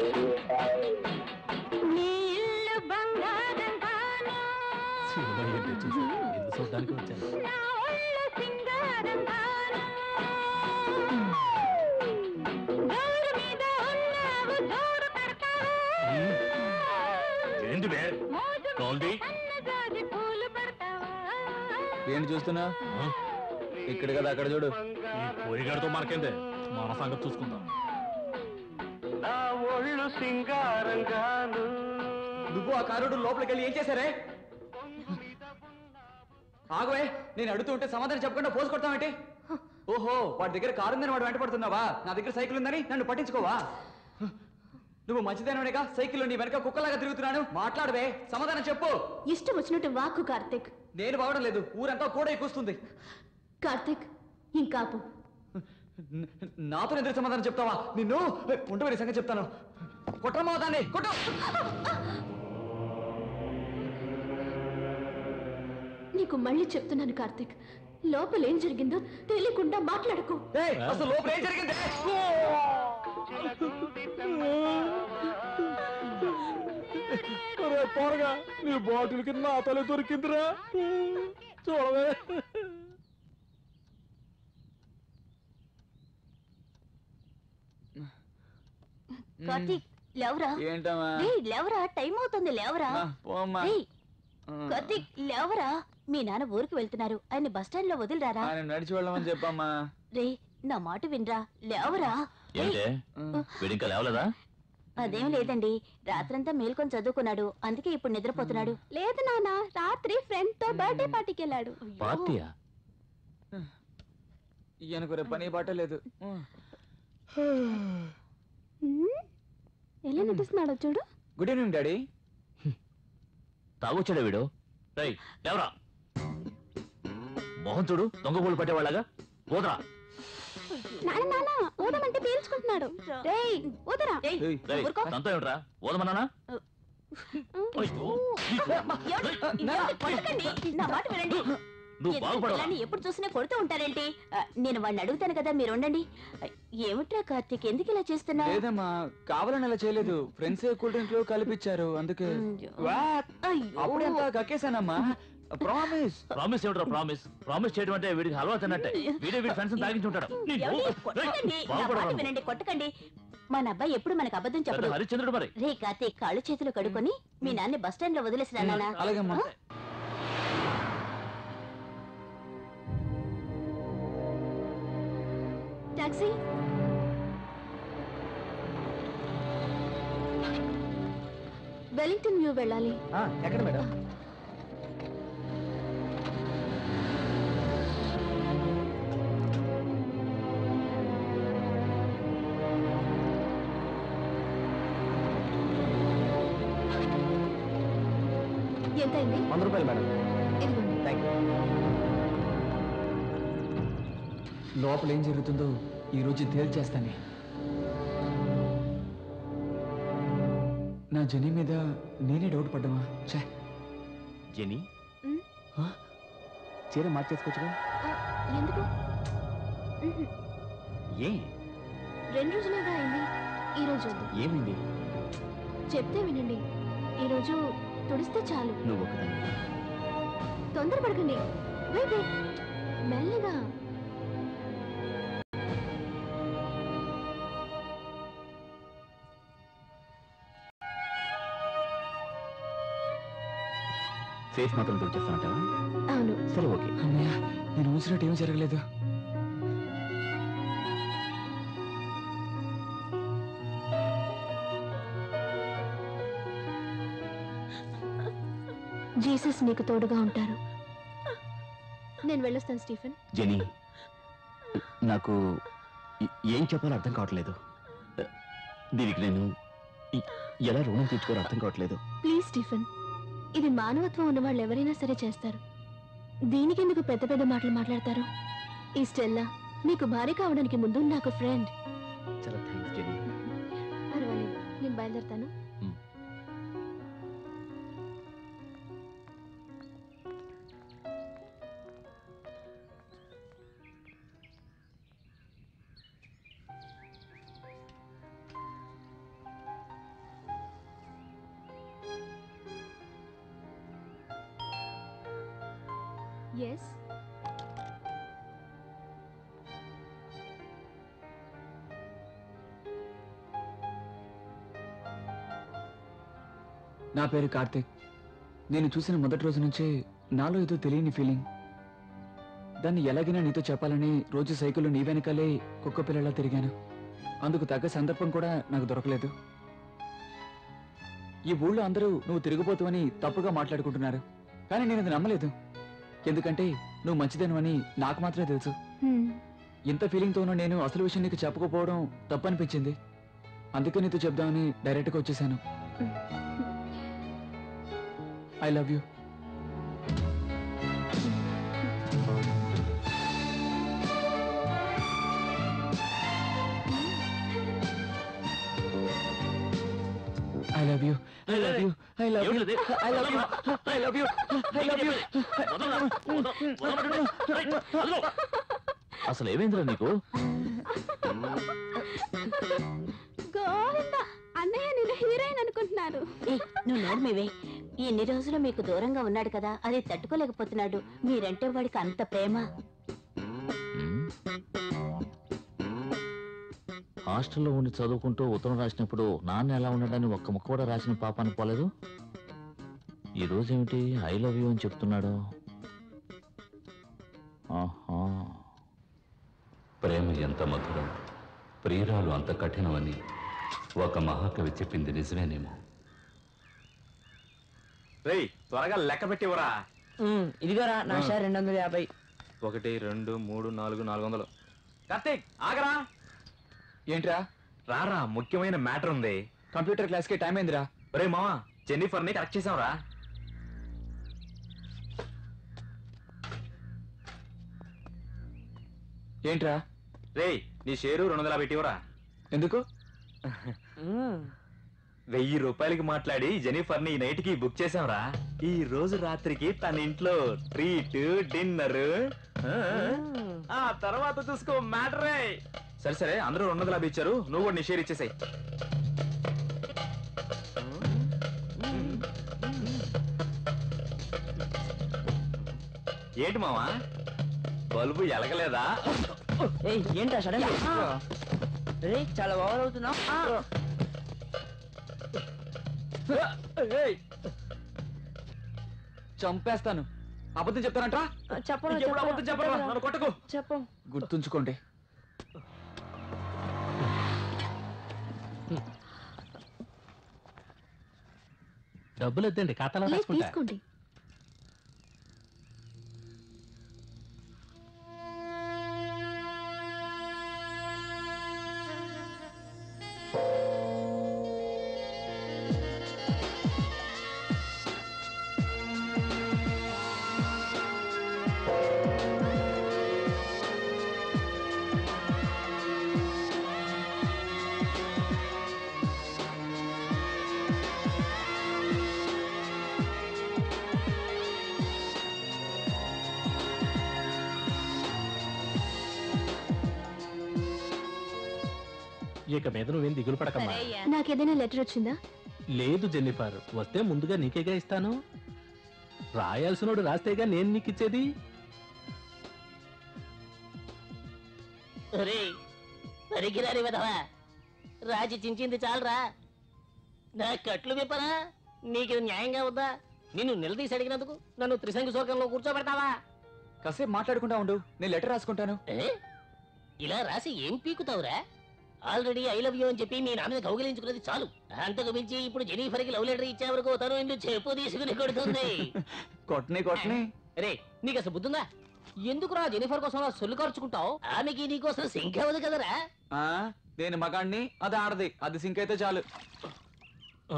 నీ ఇల్లు బంగారం కాను సినిమా ఏంటో చూసి ఇల్లు చూడడానికి వచ్చాను నా ఒళ్ళు సింగారం కాను గోరు మీద ఉన్నావు జోడు పెడతావు ఏంటి బే మోజు కాల్ది? సన్నజాజి పూలు పెడతావా ఏంటి చూస్తున్నా ఇక్కడ కదా అక్కడ చూడు ఈ కోరిగాడితో మనకేందే మన సంగతి చూసుకుందాం నా ఒళ్ళు సింగారంగాను నువ్వు ఆ కారుడు లోపలికి వెళ్ళి ఏం చేశారే ఆగవే నేను అడుగుతూ ఉంటే సమాధానం చెప్పకుండా పోసు కొడతామేంటి ఓహో వాడి దగ్గర కారు ఉందని వాడు వెంట పడుతున్నావా నా దగ్గర సైకిల్ ఉందని నన్ను పట్టించుకోవా నువ్వు మంచిదేనోనేగా సైకిల్ నీ వెనక కుక్కలాగా తిరుగుతున్నాను మాట్లాడవే సమాధానం చెప్పు ఇష్టం వచ్చినట్టు వాక్కు కార్తిక్ నేను బావడం లేదు ఊరంతా కూడా కూస్తుంది కార్తిక్ ఇంకాపు న- నాతో ఎదురు సమాధానం చెప్తావా నిన్ను ఉండవని సంగతి చెప్తాను కొట్టమా దాన్ని కొట్టు నీకు మళ్ళీ చెప్తున్నాను కార్తిక్ లోపల ఏం జరిగిందో తెలియకుండా మాట్లాడకు ఏయ్, అసలు లోపల ఏం జరిగింది పోరగా నీ బాటిల్ కింద నా తల దొరికిందిరా చూడవే కార్తిక్ లేవరా ఏంటమ్మా రేయ్, లేవరా టైం అవుతుంది లేవరా ఆ, పోమ్మా రేయ్, కార్తిక్ లేవరా మీ నాన్న ఊరికి వెళ్తున్నారు ఆయన బస్ స్టాండ్ లో వదిలిరారా ఆయన నడిచి వెళ్ళమని చెప్పమ్మా రే నా మాట వినరా లేవరా రేయ్, ఏంటే వీడింకా లేవలేదా అదేం లేదండి రాత్రంతా మేల్కొని చదువుకున్నాడు అందుకే ఇప్పుడు నిద్రపోతున్నాడు లేదు నాన్న రాత్రి ఫ్రెండ్ తో బర్త్డే పార్టీకి వెళ్ళాడు పార్టీయా ఈయనకు రేపు పని బాట లేదు ఎలా నటిస్తున్నాడో చూడు గుడ్ ఈవినింగ్ డాడీ తాగొచ్చాడా వీడు రై లేవరా మోహన్ చూడు దొంగ పూలు పట్టేవాళ్ళగా పోదరా నాన్న నాన్న ఊదమంటే పీల్చుకుంటున్నాడు రేయ్ ఊదరా ఏయ్, రై ఊరుకో. తంతో ఏమిట్రా ఓదమన్నానా అయ్యో, నీకు. కొట్టకండి నా మాట వినండి నువ్వు బాగుపడవా పిల్లాన్ని ఎప్పుడు చూసినా కొడుతూ ఉంటారేంటి ఆ, నేను వాడిని అడుగుతాను కదా మీరు ఉండండి ఆ, ఏమిట్రా కార్తీక్ ఎందుకు ఇలా చేస్తున్నావు లేదమ్మా కావాలని అలా చేయలేదు ఫ్రెండ్స్ కూల్ డ్రింక్ లో కలిపిచ్చారు అందుకే వాట్? అప్పుడే అంతా కక్కేశానమ్మా ప్రామిస్ ప్రామిస్ ఏమిట్రా ప్రామిస్ ప్రామిస్ చేయడం అంటే వీడికి హల్వా తిన్నట్టే వీడే వీడి ఫ్రెండ్స్ తాగించి ఉంటాడు ఏమండి? కొట్టకండి నా మాట వినండి కొట్టకండి మన అబ్బాయి ఎప్పుడు మనకు అబద్ధం చెప్పడు హరిశ్చంద్రుడు మరి రే కార్తీక్ కాళ్ళు చేతులు కడుకొని మీ నాన్న బస్ స్టాండ్ లో వదిలేసిరా నాన్న అలాగేమ్మా టాక్సీ వెలింగ్టన్ వ్యూ వెళ్ళాలి ఎక్కడ మేడం ఎంత అయింది వంద రూపాయలు మేడం ఇదిగోండి థ్యాంక్ యూ లోపల ఏం జరుగుతుందో ఈ రోజు తేల్చేస్తానే నా జని మీద నేనే డౌట్ పడ్డామా ఛే జెనీ ఉమ్, ఆ? చీర మార్చేసుకోవచ్చుగా ఆ, ఎందుకు ఉహు, ఏ రెండు రోజులేగా అయింది ఈ రోజు వద్దు ఏమైంది చెప్తే వినండి ఈ రోజు తుడిస్తే చాలు నువ్వు ఒకదాన్ని తొందరపడకండి వెయిట్ వెయిట్ మెల్లగా ఫేస్ మాత్రం తుడిచేస్తానంటావా అవును సరే ఓకే అన్నయ్య నేను ఊసినట్టు ఏమీ జరగలేదు జీసస్ నీకు తోడుగా ఉంటారు నేను వెళ్ళొస్తాను స్టీఫెన్ జెనీ నాకు ఎ- ఏం చెప్పాలో అర్థం కావట్లేదు దీనికి నేను ఎ- ఎలా రుణం తీర్చుకోవాలో అర్థం కావట్లేదు ప్లీజ్ స్టీఫెన్ ఇది మానవత్వం ఉన్న వాళ్ళు ఎవరైనా సరే చేస్తారు దీనికి ఎందుకు పెద్ద పెద్ద మాటలు మాట్లాడతారు ఈ స్టెల్లా నీకు భార్య కావడానికి ముందు నాకు ఫ్రెండ్ చాలా థ్యాంక్స్ జెనీ పర్వాలేదు నేను బయలుదేరుతాను ఎస్ నా పేరు కార్తిక్ నేను చూసిన మొదటి రోజు నుంచే నాలో ఏదో తెలియని ఫీలింగ్ దాన్ని ఎలాగైనా నీతో చెప్పాలని రోజు సైకిల్లో నీ వెనకాలే కుక్క పిల్లలా తిరిగాను అందుకు తగ్గ సందర్భం కూడా నాకు దొరకలేదు ఈ ఊళ్ళో అందరూ నువ్వు తిరిగిపోతావని తప్పుగా మాట్లాడుకుంటున్నారు కానీ నేను అది నమ్మలేదు ఎందుకంటే నువ్వు మంచిదనవని నాకు మాత్రమే తెలుసు ఇంత ఫీలింగ్తో ఉన్న నేను అసలు విషయం నీకు చెప్పకపోవడం తప్పనిపించింది అందుకే నీతో చెప్దామని డైరెక్ట్గా వచ్చేసాను I love you I love you I love you I love you ఏమిటిది? I love you I love you I love you అసలు ఏమైందిరా నీకు గోవింద అన్నయ్య నేను హీరోయిన్ అనుకుంటున్నాను ఏయ్, నువ్వు నోర్మివే ఇన్ని రోజులు మీకు దూరంగా ఉన్నాడు కదా అది తట్టుకోలేకపోతున్నాడు మీరంటే వాడికి అంత ప్రేమ మ్మ్. హాస్టల్లో ఉండి చదువుకుంటూ ఉత్తరం రాసినప్పుడు నాన్న ఎలా ఉన్నాడని ఒక్క ముక్క కూడా రాసిన పాపాన్ని పోలేదు ఈ రోజు ఏమిటి ఐ లవ్ యూ అని చెప్తున్నాడు ఆహా ప్రేమ ఎంత మధురం ప్రియురాలు అంత కఠినమని ఒక మహాకవి చెప్పింది నిజమేనేమో రేయ్ త్వరగా లెక్క పెట్టివరా ఇదిగోరా నా షేర్ రెండు వందల యాభై ఒకటి రెండు మూడు నాలుగు నాలుగు వందలు కార్తీక్ ఆగరా ఏంట్రా రారా ముఖ్యమైన మ్యాటర్ ఉంది కంప్యూటర్ క్లాస్కి టైం అయిందిరా రే మావా జెన్నిఫర్ ని కరెక్ట్ చేసావురా ఏంట్రా రేయ్ నీ షేరు రెండు వందల పెట్టివరా ఎందుకు వెయ్యి రూపాయలకి మాట్లాడి జెనిఫర్ ని ఈ నైట్ కి బుక్ చేసాంరా ఈ రోజు రాత్రికి తన ఇంట్లో ట్రీట్ డిన్నర్ ఆ తర్వాత చూసుకో మ్యాటరే సరే సరే అందరూ రెండు వందల యాభై ఇచ్చారు నువ్వు కూడా నీ షేర్ ఇచ్చేసాయి ఏంటి మావా బల్బు ఎలగలేదా ఏయ్ ఏంటా సడన్ రే చాలా ఓవర్ అవుతున్నావు ఏయ్! చంపేస్తాను అబద్ధం చెప్తానంట్రా చెప్పను ఇంకెప్పుడు అబద్ధం చెప్పరా నన్ను కొట్టకు చెప్పు గుర్తుంచుకోండి డబ్బులు వద్దండి ఖాతాలో లేదు రాసుకుంటా తీసుకోండి ఇక మీద నువ్వేం దిగులు పడకమ్మా నాకేదైనా లెటర్ వచ్చిందా లేదు జెన్నిఫర్ వస్తే ముందుగా నీకేగా ఇస్తాను రాయాల్సినోడు రాస్తేగా నేను నీకు ఇచ్చేది రే పరిగిరాని విధవా రాజీ చించింది చాలరా నా కట్లు విప్పరా నీకు ఇది న్యాయంగా వద్దా నిన్ను నిలదీసి అడిగినందుకు నన్ను త్రిశంకు స్వర్గంలో కూర్చోబెడతావా కాసేపు మాట్లాడుకుంటా ఉండు నేను లెటర్ రాసుకుంటాను ఏ? ఇలా రాసి ఏం పీకుతావురా ఆల్రెడీ ఐ లవ్ యూ అని చెప్పి మీ నా మీద కౌగిలించుకున్నది చాలు అంతకు మించి ఇప్పుడు జెనీఫర్కి లవ్ లెటర్ ఇచ్చే వరకు తను ఇందు చెప్పు తీసుకుని కొడుతుంది కొట్టని కొట్టని రే నీకు అసలు బుద్ధుందా ఎందుకురా జెనిఫర్ కోసం అలా సొల్లు ఖర్చుకుంటావు ఆమెకి నీకోసం సింక్ అవ్వదు కదరా ఆ, నేను మగాడిని అది ఆడది అది సింక్ అయితే చాలు ఆ.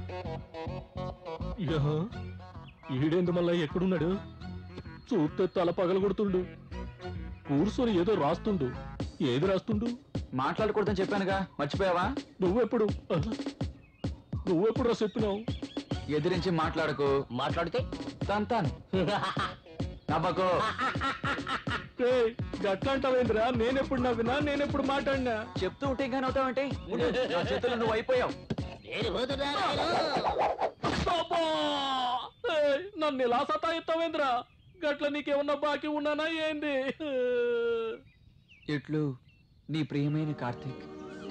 యహ, ఈడేందు మళ్ళా ఎక్కడున్నాడు చూస్తే తల పగలగొడుతుండు కూర్చొని ఏదో రాస్తుండు ఏది రాస్తుండు మాట్లాడకూడదని చెప్పానుగా మర్చిపోయావా నువ్వెప్పుడు ఆ, నువ్వెప్పుడు రా చెప్పినావు ఎదిరించి మాట్లాడకు మాట్లాడితే తంతాను నవ్వకు ఏయ్, గట్లంటావేంద్రా నేనెప్పుడు నవ్వినా నేనెప్పుడు మాట్లాడినా చెప్తూ ఉంటే ఇంకా నవ్వుతావంటే ఉండు, నా చేతుల్లో నువ్వు అయిపోయావు నేను పోతున్నా నాయనా. అబ్బా! ఏయ్, నన్ను ఇలా సతాయిస్తావేంద్రా గట్ల నీకేమన్నా బాకీ ఉన్నానా ఏంది ఇట్లు నీ ప్రియమైన కార్తీక్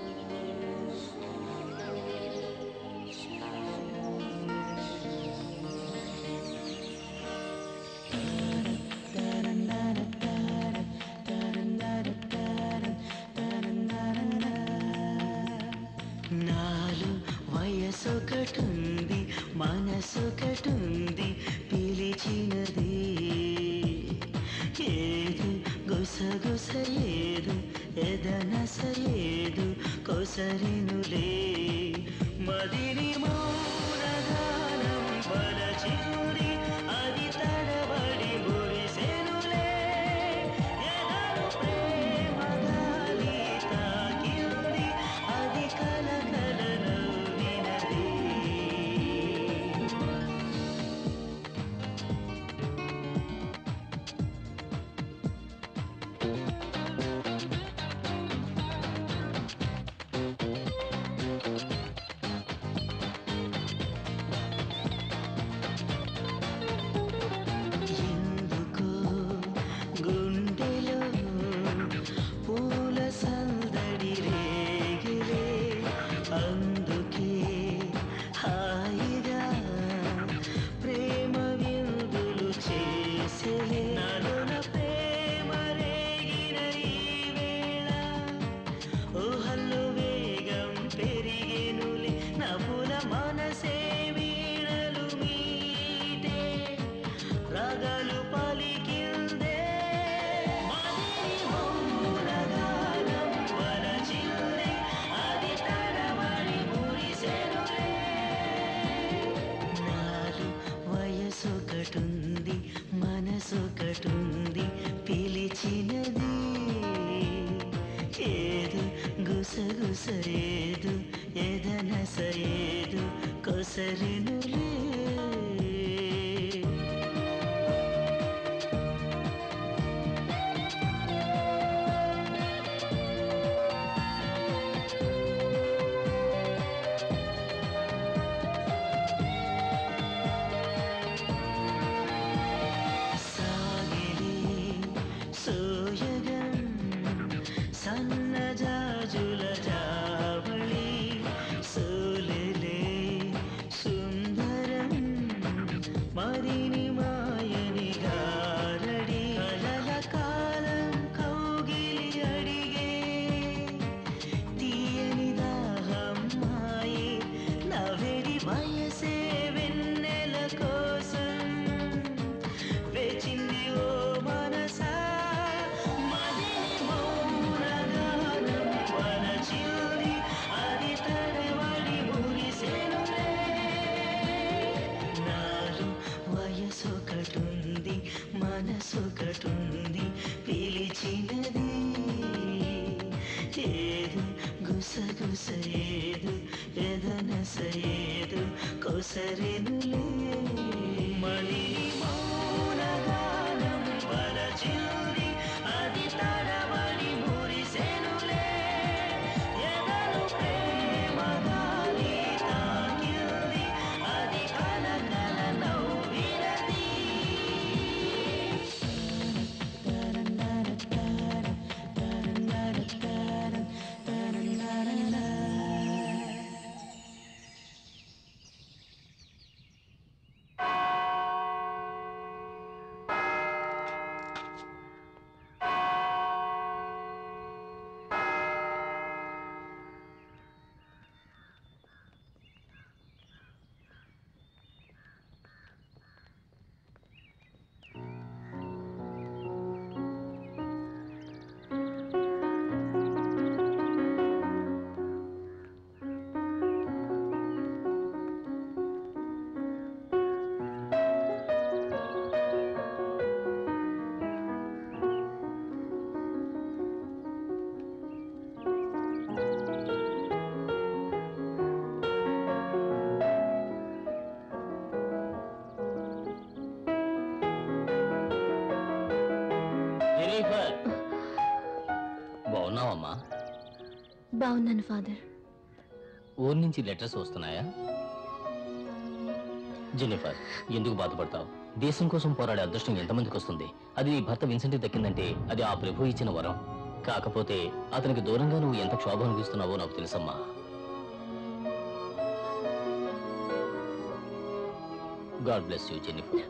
నాలు వయసొకటుంది మనసొకటుంది పిలిచినది ఏదు గుసగుసలేదు ఎదనసలేదు కొసరినులే మదిని మౌనగానం పరచినుడి అది తడబడి మురిసెనులే ఎదను ప్రేమ గాలి తాకింది అది కలకల నవ్వినది ఎందుకో గుండెలో పూల సందడి రేగిరే అందుకే హాయిగా ప్రేమ విందులు చేసే నలున ప్రేమ రేగిన ఈ వేళ ఊహల్లో వేగం పెరిగేనులే నవ్వుల మనసే వీణలు మీటే రాగాలు పలికిందే మదిని మౌనగానం వలచిందే అది తడబడి మురిసెనులే నాలు వయసొకటుంది మనసొకటుంది పిలిచినది ఏదు గుసగుస ఏదు ఎదనస ఏదు కొసరినులే సాగిలే సోయగం సన్నజాజుల జావళి సోలెలే సుందరం మరిని మాయని గారడి కలల కాలం కౌగిలి అడిగే తీయని దాహం మాయే నవెడి వయసే వెన్నెల కోసం వేచింది ఓ మనసా మదిని మౌనగానం వలచింది అది తడబడి మురిసెనులే నాలు వయసొకటుంది మనసొకటుంది పిలిచినది ఏదు గుసగుస ఏదు ఎదనస ఏదు కొసరెనులే మణి మౌనగానం పరచింది అది తడబడి మురిసెనులే ఎదను ప్రేమ గాలి తాకింది అది కలకల నవ్వినది జెనిఫర్ బాగున్నావమ్మా బాగున్నాను ఫాదర్ ఊరి నుంచి లెటర్స్ వస్తున్నాయా జెనిఫర్ ఎందుకు బాధపడతావు దేశం కోసం పోరాడే అదృష్టం ఎంతమందికి వస్తుంది అది నీ భర్త విన్సెంట్కి దక్కిందంటే అది ఆ ప్రభు ఇచ్చిన వరం కాకపోతే అతనికి దూరంగా నువ్వు ఎంత క్షోభ అనిపిస్తున్నావో నాకు తెలుసమ్మా God bless you Jennifer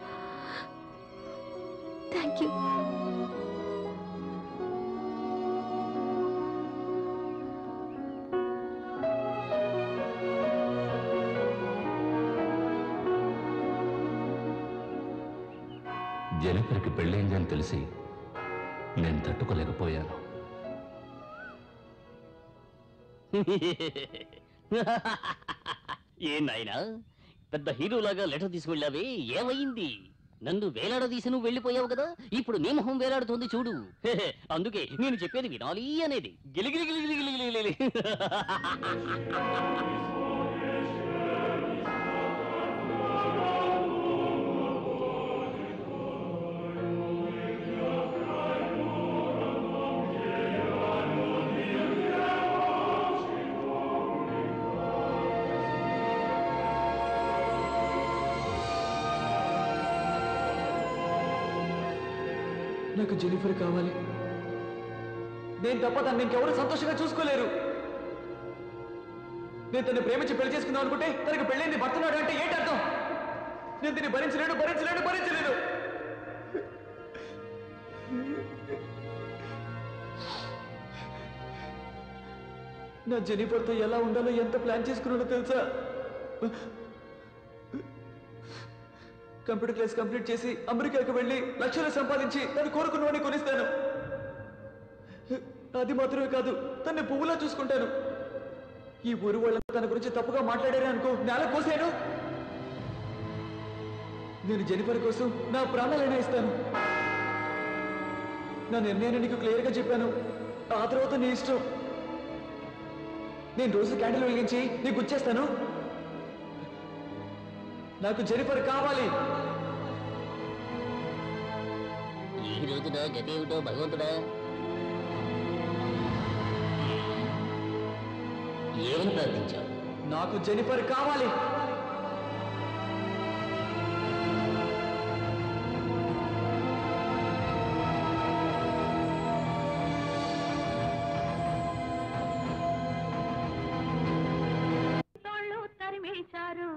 thank you జెనిఫర్కి పెళ్ళైందని తెలిసి నేను తట్టుకోలేకపోయాను ఏ నాయనా పెద్ద హీరోలాగా లెటర్ తీసుకెళ్ళావే ఏమైంది నన్ను వేలాడదీసి నువ్వు వెళ్ళిపోయావు కదా ఇప్పుడు నీ మొహం వేలాడుతోంది చూడు హెహె, అందుకే నేను చెప్పేది వినాలి అనేది గిలిగిలి గిలిగిలి గిలిగిలి నాకు జెనిఫర్ కావాలి నేను తప్ప తను ఇంకెవరు సంతోషంగా చూసుకోలేరు నేను తను ప్రేమించి పెళ్లి చేసుకుందాం అనుకుంటే తనకు పెళ్ళైంది భర్తనాడు అంటే ఏంటి అర్థం నేను దీన్ని భరించలేను భరించలేను భరించలేను నా జెనిఫర్తో ఎలా ఉండాలో ఎంత ప్లాన్ చేసుకున్నాడో తెలుసా కంప్యూటర్ క్లాస్ కంప్లీట్ చేసి అమెరికాకు వెళ్ళి లక్షలు సంపాదించి తను కోరుకున్నవాడిని కొనిస్తాను అది మాత్రమే కాదు తన్ని పువ్వులా చూసుకుంటాను ఈ ఊరు వాళ్ళంతా తన గురించి తప్పుగా మాట్లాడారే అనుకో నేల కోసాను నేను జెనిఫర్ కోసం నా ప్రాణాలైనా ఇస్తాను నా నిర్ణయాన్ని నీకు క్లియర్గా చెప్పాను ఆ తర్వాత నీ ఇష్టం నేను రోజు క్యాండిల్ వెలిగించి నీకు గుచ్చేస్తాను నాకు జెనిఫర్ కావాలి ఈ రోజున గతి ఏమిటో భగవంతుడా ఏమని ప్రార్థించావు నాకు జెనిఫర్ కావాలి తోళ్ళు తరిమేశారు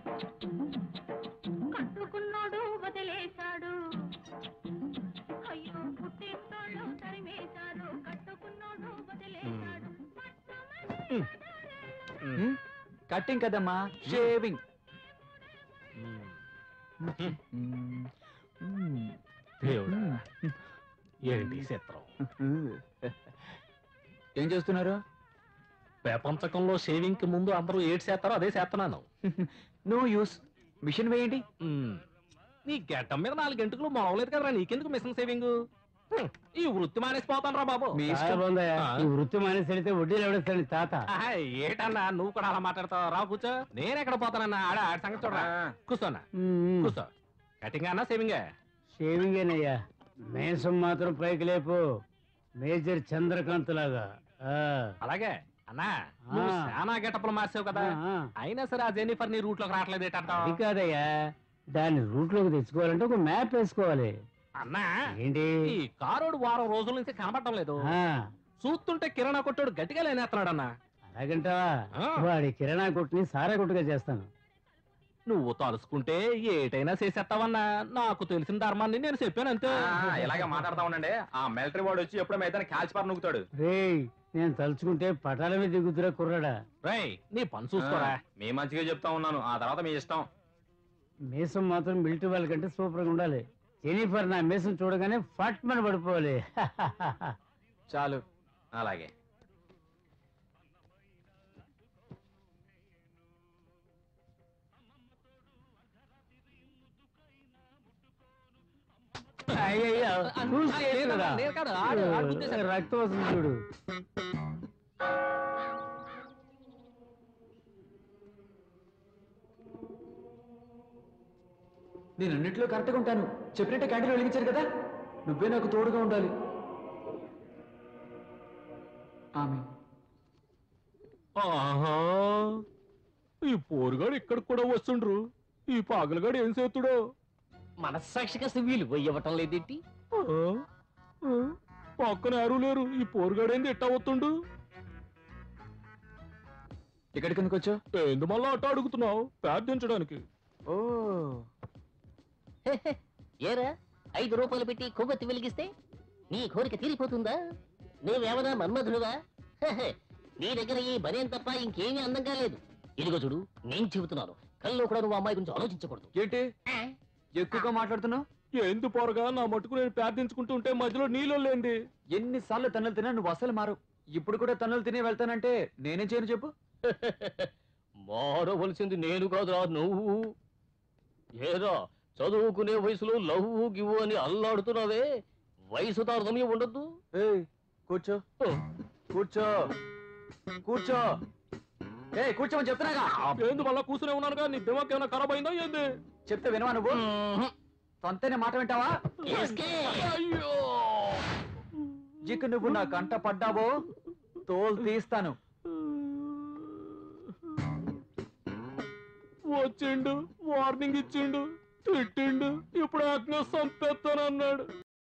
కట్టుకున్నోడు వదిలేశాడు అయ్యో పుట్టినోళ్ళు తరిమేశారు కట్టుకున్నోడు వదిలేశాడు కట్టింగ్ కదమ్మా షేవింగ్ దేవుడా ఏంటి ఈ చిత్రం ఏం చేస్తున్నారు ప్రపంచకంలో షేవింగ్ కి ముందు అందరూ ఏడు చేస్తారో అదే చేస్తున్నాను నో యూస్ మిషన్ వేయండి మ్మ్. నీ గడ్డం మీద నాలుగు గంటలు మొలవలేదు కదరా నీకెందుకు మిషన్ సేవింగ్ హ్మ్. ఈ వృత్తి మానేసిపోతాను రా బాబు మీ ఇష్టం. ఆ. ఈ వృత్తి మానేసి వెళితే వడ్డీలు ఎవడేస్తాడు తాత ఆహా, ఏటన్నా నువ్వు కూడా అలా మాట్లాడతావు రా కూర్చో నేను ఎక్కడ పోతానన్నా ఆడ ఆడ సంగతి చూడరా కూర్చోనా కూర్చో కటింగ్ అన్నా సేవింగ్ షేవింగేనయ్యా మేసం మాత్రం పైకి లేపు మేజర్ చంద్రకాంత్ లాగా ఆ. అలాగే అన్నా నువ్వు ఆ. చాలా గెటప్లు మార్చావు కదా ఆ, ఆ. అయినా సరే ఆ జెన్నిఫర్ నీ రూట్ లోకి రావట్లేదు అది ఏంటంటావు కాదయ్యా దాన్ని రూట్ లోకి తెచ్చుకోవాలంటే ఒక మ్యాప్ వేసుకోవాలి అన్నా ఏంటి ఈ కారోడు వారం రోజుల నుంచి కనబడటం లేదు ఆ, చూస్తుంటే కిరాణా కొట్టాడు గట్టిగా లేనేస్తున్నాడు అన్నా అలాగంటావా ఆ. వాడి కిరాణా కొట్టుని సారా కొట్టుగా చేస్తాను నువ్వు తలుసుకుంటే ఏటైనా చేసేస్తావన్నా నాకు తెలిసిన ధర్మాన్ని నేను చెప్పాను అంతే ఇలాగే మాట్లాడతా ఉండండి ఆ మిలిటరీ వాడు వచ్చి ఎప్పుడో అయితే కాల్చిపారు నూకుతాడు రేయ్ నేను తలుచుకుంటే పటాల మీద దిగుతురా కుర్రాడా రేయ్ నీ పని చూసుకోరా మీ మంచిగా చెప్తా ఉన్నాను ఆ తర్వాత మీ ఇష్టం మీసం మాత్రం మిలిటరీ వాళ్ళకంటే సూపర్గా ఉండాలి జెనిఫర్ నా మీసం చూడగానే ఫట్ మన పడిపోవాలి చాలు అలాగే అయ్యయ్యో, చూసి నేను చేస్తురా. నేను కాదు, ఆడు- ఆడు గుద్దేశాడు. రక్తం వస్తుంది చూడు నేను అన్నింటిలో కరెక్ట్గా ఉంటాను చెప్పినట్టే క్యాండిల్ వెలిగించారు కదా నువ్వే నాకు తోడుగా ఉండాలి ఆమె ఆహా ఈ పోరుగాడు ఇక్కడికి కూడా వస్తుండ్రు ఈ పాగలగాడు ఏం చేతుడో మనస్సాక్షి కాస్త విలువ ఇవ్వటం లేదేంటి పక్కన ఎవరు లేరు ఈ పోరుగాడేంది ఎట్ట అవుతుండు ఇక్కడికి ఎందుకు వచ్చావు ఎందు మళ్ళా అట్ట అడుగుతున్నావు ప్రార్థించడానికి ఓ ఏరా ఐదు రూపాయలు పెట్టి కొవ్వొత్తి వెలిగిస్తే నీ కోరిక తీరిపోతుందా నువ్వేమన్నా మన్మధుడువా హెహె, నీ దగ్గర ఈ బనేం తప్ప ఇంకేమీ అందంగా లేదు ఇదిగో చూడు నేను చెబుతున్నాను కల్లో కూడా నువ్వు అమ్మాయి గురించి ఆలోచించకూడదు ఏంటి ఎక్కువగా మాట్లాడుతున్నావు ఎందు పోరగా నా మట్టుకు నేను ప్రార్థించుకుంటుంటే మధ్యలో నీళ్ళు లేంది ఎన్నిసార్లు తన్నులు తిన్నా నువ్వు అసలు మారు ఇప్పుడు కూడా తన్నులు తిని వెళ్తానంటే నేనేం చేయను చెప్పు మారవలసింది నేను కాదురా నువ్వు ఏరా చదువుకునే వయసులో లవ్వు గివ్వు అని అల్లాడుతున్నావే వయసు తారతమ్యం ఉండొద్దు ఏయ్ కూర్చో కూర్చో కూర్చో ఏ కూర్చోమని చెప్తున్నాగా ఏంది మళ్ళా కూర్చునే ఉన్నానుగా నీ దిమాక్ ఏమైనా ఖరాబ్ అయిందా ఏంది చెప్తే వినవా నువ్వు తొంతనే మాట వింటావా అయ్యో జిక్కు నువ్వు నా కంట పడ్డావో తోలు తీస్తాను వచ్చిండు వార్నింగ్ ఇచ్చిండు తిట్టిండు ఇప్పుడు ఆజ్ఞ సంపేస్తానన్నాడు